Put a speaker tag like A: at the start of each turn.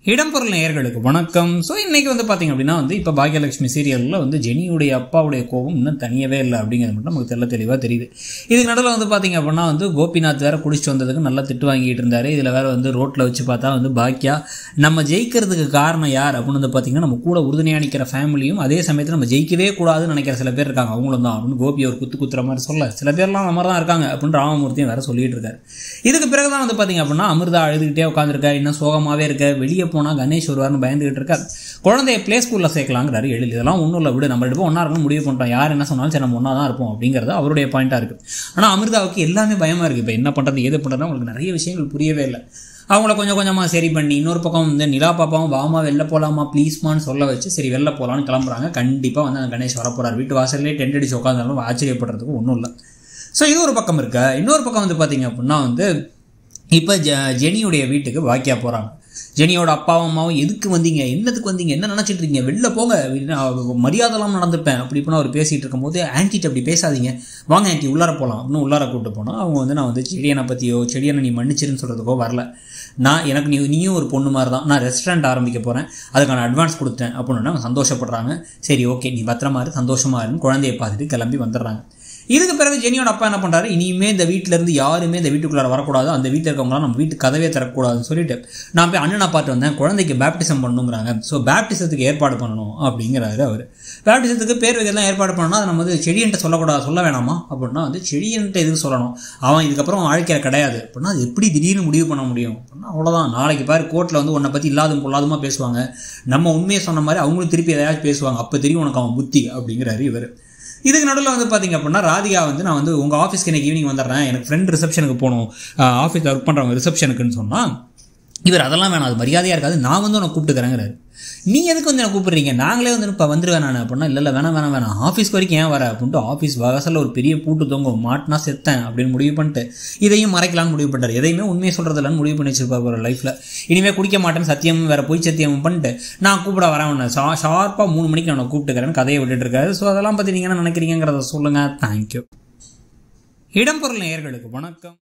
A: இடம்பொருள் நேயர்களுக்கு வணக்கம் ஸோ இன்னைக்கு வந்து பார்த்தீங்க அப்படின்னா வந்து இப்போ பாக்யலட்சுமி சீரியலில் வந்து ஜெனியுடைய அப்பாவுடைய கோபம் இன்னும் தனியவே இல்லை அப்படிங்கிறது மட்டும் நமக்கு தெல்ல தெளிவாக தெரியுது இதுக்கு நடுவில் வந்து பார்த்தீங்க அப்படின்னா வந்து கோபிநாத் வேற குடிச்சிட்டு வந்ததுக்கு நல்லா திட்டு வாங்கிட்டு இருந்தாரு இதில் வேற வந்து ரோட்டில் வச்சு பார்த்தா வந்து பாக்கியா நம்ம ஜெயிக்கிறதுக்கு காரணம் யார் அப்படின்னு வந்து பார்த்தீங்கன்னா நம்ம கூட உறுதுணையாக நிற்கிற ஃபேமிலியும் அதே சமயத்தில் நம்ம ஜெயிக்கவே கூடாதுன்னு நினைக்கிற சில பேர் இருக்காங்க அவங்களும் தான் அப்படின்னு கோபி ஒரு குத்து குத்துற மாதிரி சொல்ல சில பேர்லாம் நம்ம தான் இருக்காங்க அப்படின்னு ராமமூர்த்தியும் வேற சொல்லிட்டு இருக்காரு இதுக்கு பிறகு தான் வந்து பார்த்தீங்க அப்படின்னா அமிர்தா அழுதுகிட்டே உட்காந்துருக்கா இன்னும் சோகமாகவே இருக்க வெளியே போனால் கணேஷ் வருவார்னு பயந்துகிட்டு இருக்கா குழந்தைய ப்ளே ஸ்கூலில் சேர்க்கலாங்கிறாரு எழில் இதெல்லாம் ஒன்றும் இல்லை விடு நம்ம ரெண்டு பேரும் ஒன்றா இருக்கணும் முடிவு பண்ணிட்டோம் யார் என்ன சொன்னாலும் சரி நம்ம ஒன்றா தான் இருப்போம் அப்படிங்கிறது அவருடைய பாயிண்ட்டாக இருக்குது ஆனால் அமிர்தாவுக்கு எல்லாமே பயமாக இருக்குது இப்போ என்ன பண்ணுறது ஏது பண்ணுறது அவங்களுக்கு நிறைய விஷயங்கள் புரியவே இல்லை அவங்கள கொஞ்சம் கொஞ்சமாக சரி பண்ணி இன்னொரு பக்கம் வந்து நிலா பாப்பாவும் வாமா வெளில போகலாமா ப்ளீஸ்மான்னு சொல்ல வச்சு சரி வெளில போகலான்னு கிளம்புறாங்க கண்டிப்பாக வந்து அந்த கணேஷ் வரப்போறார் வீட்டு வாசல்லே டென்ட் அடிச்சு உட்காந்தாலும் ஆச்சரியப்படுறதுக்கு ஒன்றும் இல்லை ஸோ இது ஒரு பக்கம் இருக்க இன்னொரு பக்கம் வந்து பார்த்தீங்க அப்படின்னா வந்து இப்போ ஜ ஜெனியுடைய வீட்டுக்கு வாக்கியா போகிறாங்க ஜெனியோட அப்பாவும் அம்மாவும் எதுக்கு வந்தீங்க என்னத்துக்கு வந்தீங்க என்ன நினச்சிட்டு இருக்கீங்க வெளில போங்க மரியாதைலாம் நடந்துப்பேன் அப்படி இப்படின்னு அவர் பேசிகிட்டு இருக்கும்போது ஆன்ட்டிட்டு அப்படி பேசாதீங்க வாங்க ஆன்ட்டி உள்ளார போகலாம் அப்படின்னு உள்ளார கூப்பிட்டு போனால் அவங்க வந்து நான் வந்து செடியனை பற்றியோ செடியனை நீ மன்னிச்சிருன்னு சொல்கிறதுக்கோ வரல நான் எனக்கு நீ நீயும் ஒரு பொண்ணு மாதிரி தான் நான் ரெஸ்டாரண்ட் ஆரம்பிக்க போகிறேன் அதுக்கான அட்வான்ஸ் கொடுத்தேன் அப்படின்னு அவங்க சந்தோஷப்படுறாங்க சரி ஓகே நீ பத்திரமா இரு சந்தோஷமா இருன்னு குழந்தைய பார்த்துட்டு கிளம்பி வந்துடுறாங்க இதுக்கு பிறகு ஜெனியோட அப்பா என்ன பண்ணுறாரு இனிமே இந்த வீட்டில இருந்து யாருமே இந்த வீட்டுக்குள்ளார வரக்கூடாது அந்த வீட்டில் இருக்கவங்களாம் நம்ம வீட்டு கதவே திறக்கக்கூடாதுன்னு சொல்லிட்டு நான் போய் அண்ணனை பார்த்து வந்தேன் குழந்தைக்கு பேப்டிசம் பண்ணணுங்கிறாங்க ஸோ பேப்டிசத்துக்கு ஏற்பாடு பண்ணணும் அப்படிங்கிறாரு அவர் பேப்டிசத்துக்கு பேர் வைக்கலாம் ஏற்பாடு பண்ணணும்னா அதை நம்ம வந்து செடியன்ட்ட சொல்லக்கூடாது சொல்ல வேணாமா அப்படின்னா வந்து செடியன்ட்ட எதுக்கு சொல்லணும் அவன் இதுக்கப்புறம் வாழ்க்கையில் கிடையாது அப்படின்னா அது எப்படி திடீர்னு முடிவு பண்ண முடியும் அப்படின்னா அவ்வளோதான் நாளைக்கு பாரு கோர்ட்டில் வந்து உன்னை பற்றி இல்லாதும் பொல்லாதுமா பேசுவாங்க நம்ம உண்மையை சொன்ன மாதிரி அவங்களும் திருப்பி எதையாச்சும் பேசுவாங்க அப்போ தெரியும் உனக்கு அவன் புத்தி அப்படிங்கிறாரு இவர் இதுக்கு நடுவில் வந்து பார்த்தீங்க அப்படின்னா ராதிகா வந்து நான் வந்து உங்கள் ஆஃபீஸ்க்கு எனக்கு ஈவினிங் வந்துடுறேன் எனக்கு ஃப்ரெண்ட் ரிசப்ஷனுக்கு போகணும் ஆஃபீஸில் ஒர்க் பண்ணுறவங்க ரிசப்ஷனுக்குன்னு சொன்னால் இவர் அதெல்லாம் வேணாம் அது மரியாதையாக இருக்காது நான் வந்து உன்னை கூப்பிட்டுக்கிறேங்கிறாரு நீ எதுக்கு வந்து என்ன கூப்பிடுறீங்க நாங்களே வந்து இப்போ வந்துடுவேன் நான் அப்படின்னா இல்லை இல்லை வேணாம் வேணாம் வேணாம் ஆஃபீஸ்க்கு வரைக்கும் ஏன் வர அப்படின்ட்டு ஆஃபீஸ் வாசலில் ஒரு பெரிய பூட்டு தொங்கும் மாட்டினா செத்தேன் அப்படின்னு முடிவு பண்ணிட்டு இதையும் மறைக்கலாம்னு முடிவு பண்ணிட்டார் எதையுமே உண்மையை சொல்கிறது இல்லைன்னு முடிவு பண்ணி வச்சிருப்பார் ஒரு லைஃப்பில் இனிமேல் குடிக்க மாட்டேன்னு சத்தியம் வேற பொய் சத்தியம் பண்ணிட்டு நான் கூப்பிட வரேன் உன்னை ஷா ஷார்ப்பாக மூணு மணிக்கு நான் கூப்பிட்டுக்கிறேன்னு கதையை விட்டுட்டு இருக்காரு ஸோ அதெல்லாம் பற்றி நீங்கள் என்ன நினைக்கிறீங்கிறத சொல்லுங்கள் தேங்க்யூ இடம்பொருள் நேயர்களுக்கு வணக்கம்